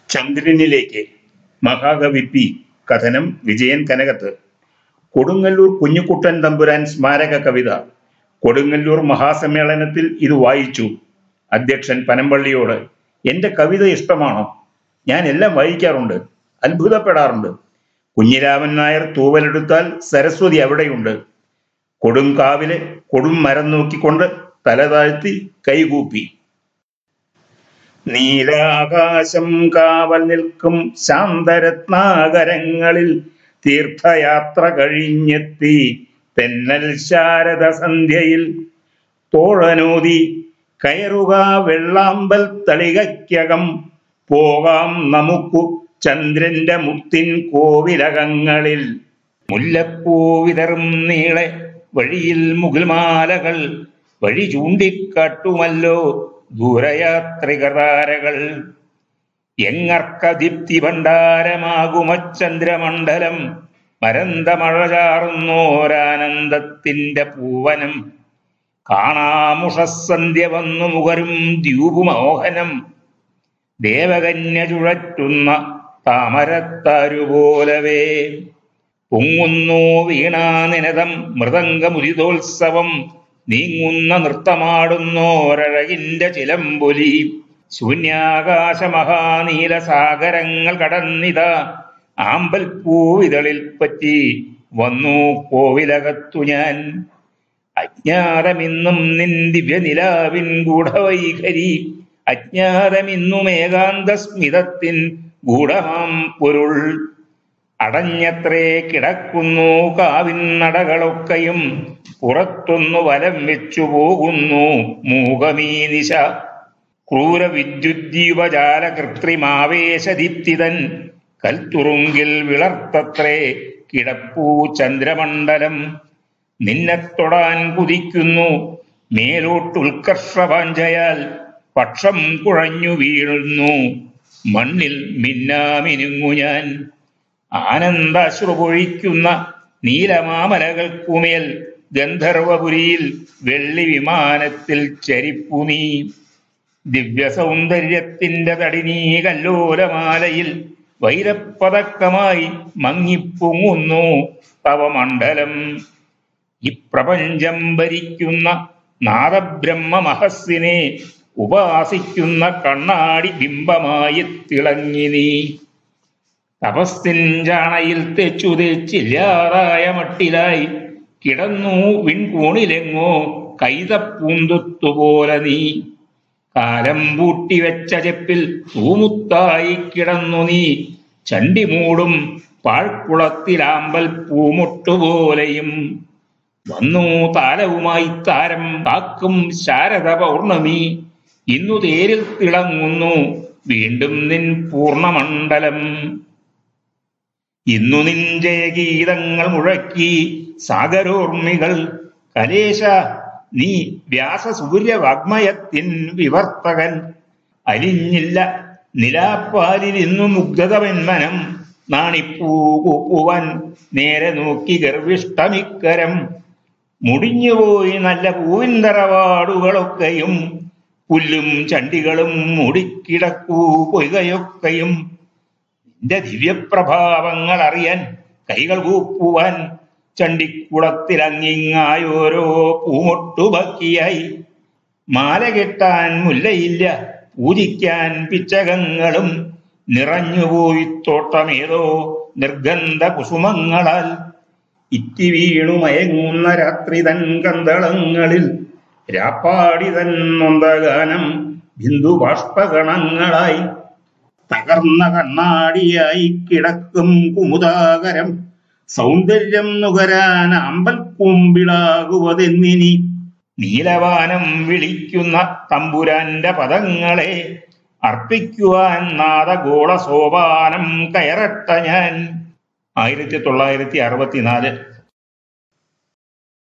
ചന്ദ്രനിലേക്ക് മഹാകവി പി കഥനം വിജയൻ കനകത്ത് കൊടുങ്ങല്ലൂർ കുഞ്ഞുകുട്ടൻ തമ്പുരാൻ സ്മാരക കവിത കൊടുങ്ങല്ലൂർ മഹാസമ്മേളനത്തിൽ ഇത് വായിച്ചു അധ്യക്ഷൻ പനമ്പള്ളിയോട് എന്റെ കവിത ഇഷ്ടമാണോ ഞാൻ എല്ലാം വായിക്കാറുണ്ട് അത്ഭുതപ്പെടാറുണ്ട് കുഞ്ഞിരാമൻ നായർ തൂവലെടുത്താൽ സരസ്വതി അവിടെയുണ്ട് കൊടുങ്കാവിലെ കൊടും മരം നോക്കിക്കൊണ്ട് തല താഴ്ത്തി കൈകൂപ്പി നീലാകാശം കാവൽ നിൽക്കും ശാന്തരത്നാകരങ്ങളിൽ തീർത്ഥയാത്ര കഴിഞ്ഞെത്തി തെന്നൽ ശാരദ സന്ധ്യയിൽ തോഴനോതി കയറുക വെള്ളാമ്പൽ തളികയ്ക്കകം പോകാം നമുക്കു ചന്ദ്രന്റെ മുത്തിൻ കോവിലകങ്ങളിൽ മുല്ലപ്പൂ വിതറും നീളെ വഴിയിൽ മുകിൽമാലകൾ വഴി ചൂണ്ടിക്കാട്ടുമല്ലോ ദൂരയാത്രികതാരകൾ എങ്ങർക്ക ദീപ്തി ഭണ്ഡാരമാകുമച്ചന്ദ്രമണ്ഡലം മരന്തമഴ ചാറുന്നോരാനന്ദത്തിന്റെ പൂവനം കാണാമുഷസന്ധ്യ വന്നു മുകരും ദ്യൂപുമോഹനം ദേവകന്യ ചുഴറ്റുന്ന താമരത്താരുപോലവേ പൊങ്ങുന്നു വീണാനിനതം മൃദംഗമുരിതോത്സവം നീങ്ങുന്ന നൃത്തമാടുന്നോരഴകിന്റെ ചിലമ്പൊലി ശൂന്യാകാശ മഹാനീല സാഗരങ്ങൾ കടന്നിതാ ആമ്പൽ പൂവിതളിൽ പറ്റി വന്നു കോവിലകത്തു ഞാൻ അജ്ഞാതമിന്നും നിൻ ദിവ്യനിലാവിൻ ഗൂഢവൈഖരി അജ്ഞാതമിന്നും ഏകാന്ത സ്മിതത്തിൻ ഗൂഢമാം പൊരുൾ അടഞ്ഞത്രേ കിടക്കുന്നു കാവിൻ നടകളൊക്കെയും പുറത്തൊന്നു വലം വെച്ചു പോകുന്നു മൂകമീ നിശ ക്രൂര വിദ്യുദ്ദീപജാല കൃത്രിമാവേശദീപ്തിതൻ കൽത്തുറുങ്കിൽ വിളർത്തത്രേ കിടപ്പൂ ചന്ദ്രമണ്ഡലം നിന്നെ തൊടാൻ കുതിക്കുന്നു മേലോട്ടുൽക്കർഷവാഞ്ചയാൽ പക്ഷം കുഴഞ്ഞു വീഴുന്നു മണ്ണിൽ മിന്നാമിനുങ്ങു ഞാൻ ആനന്ദാശ്രു പൊഴിക്കുന്ന നീലമാമലകൾക്കുമേൽ ഗന്ധർവപുരിയിൽ വെള്ളി വിമാനത്തിൽ ചരിപ്പു നീ ദിവ്യ സൗന്ദര്യത്തിന്റെ തടിനീ കല്ലോലമാലയിൽ വൈരപ്പതക്കമായി മങ്ങിപ്പൊങ്ങുന്നു തവ മണ്ഡലം ഇപ്രപഞ്ചം ഭരിക്കുന്ന നാദബ്രഹ്മ മഹസ്സിനെ ഉപാസിക്കുന്ന കണ്ണാടി ബിംബമായി തിളങ്ങി നീ തപസ്സിൻ ചാണയിൽ തെച്ചു തെച്ചില്ലാതായ മട്ടിലായി കിടന്നു വിൺകൂണിലെങ്ങോ കൈതപ്പൂന്തുത്തുപോലെ നീ കാലം പൂട്ടിവെച്ച ചെപ്പിൽ തൂമുത്തായി കിടന്നു നീ ചണ്ടി മൂടും പാഴ്ക്കുളത്തിലാമ്പൽ പൂമുട്ടുപോലെയും വന്നു താരവുമായി താരം കാക്കും ശാരദ പൗർണമി ഇന്നു തേരിൽ തിളങ്ങുന്നു വീണ്ടും നിൻ പൂർണ്ണമണ്ഡലം ഇന്നു നിൻ ജയഗീതങ്ങൾ മുഴക്കി സാഗരോർമികൾ കലേശ നീ വ്യാസസൂര്യ വാഗ്മയത്തിൻ വിവർത്തകൻ അലിഞ്ഞില്ല നിലാപ്പാലിൽ ഇന്നു മുഗ്ധത വെന്മനം നാണിപ്പൂ കൂപ്പുവാൻ നേരെ നോക്കി ഗർവിഷ്ടമിക്കരം മുടിഞ്ഞുപോയി നല്ല പൂവിൻ തറവാടുകളൊക്കെയും പുല്ലും ചണ്ടികളും മൂടിക്കിടക്കൂ പൊയ്കയൊക്കെയും നിന്റെ ദിവ്യപ്രഭാവങ്ങൾ അറിയാൻ കൈകൾ കൂപ്പുവാൻ ചണ്ടിക്കുളത്തിലങ്ങിങ്ങായോരോ പൂമൊട്ടുബക്കിയായി മാല കെട്ടാൻ മുല്ലയില്ല പൂജിക്കാൻ പിച്ചകങ്ങളും നിറഞ്ഞുപോയി തോട്ടമേതോ നിർഗന്ധ കുസുമങ്ങളാൽ ഇറ്റി വീണു മയങ്ങുന്ന രാത്രി തൻ കന്തളങ്ങളിൽ രാപ്പാടി തൻ നൊന്തഗാനം ബിന്ദു ബാഷ്പഗണങ്ങളായി തകർന്ന കണ്ണാടിയായി കിടക്കും കുമുദാകരം സൗന്ദര്യം നുകരാൻ അമ്പൽ കുമ്പിളാകുവതെന്നിനി നീലവാനം വിളിക്കുന്ന തമ്പുരാന്റെ പദങ്ങളെ അർപ്പിക്കുവാൻ നാദഗോള സോപാനം കയറട്ട ഞാൻ ആയിരത്തി തൊള്ളായിരത്തി അറുപത്തിനാല്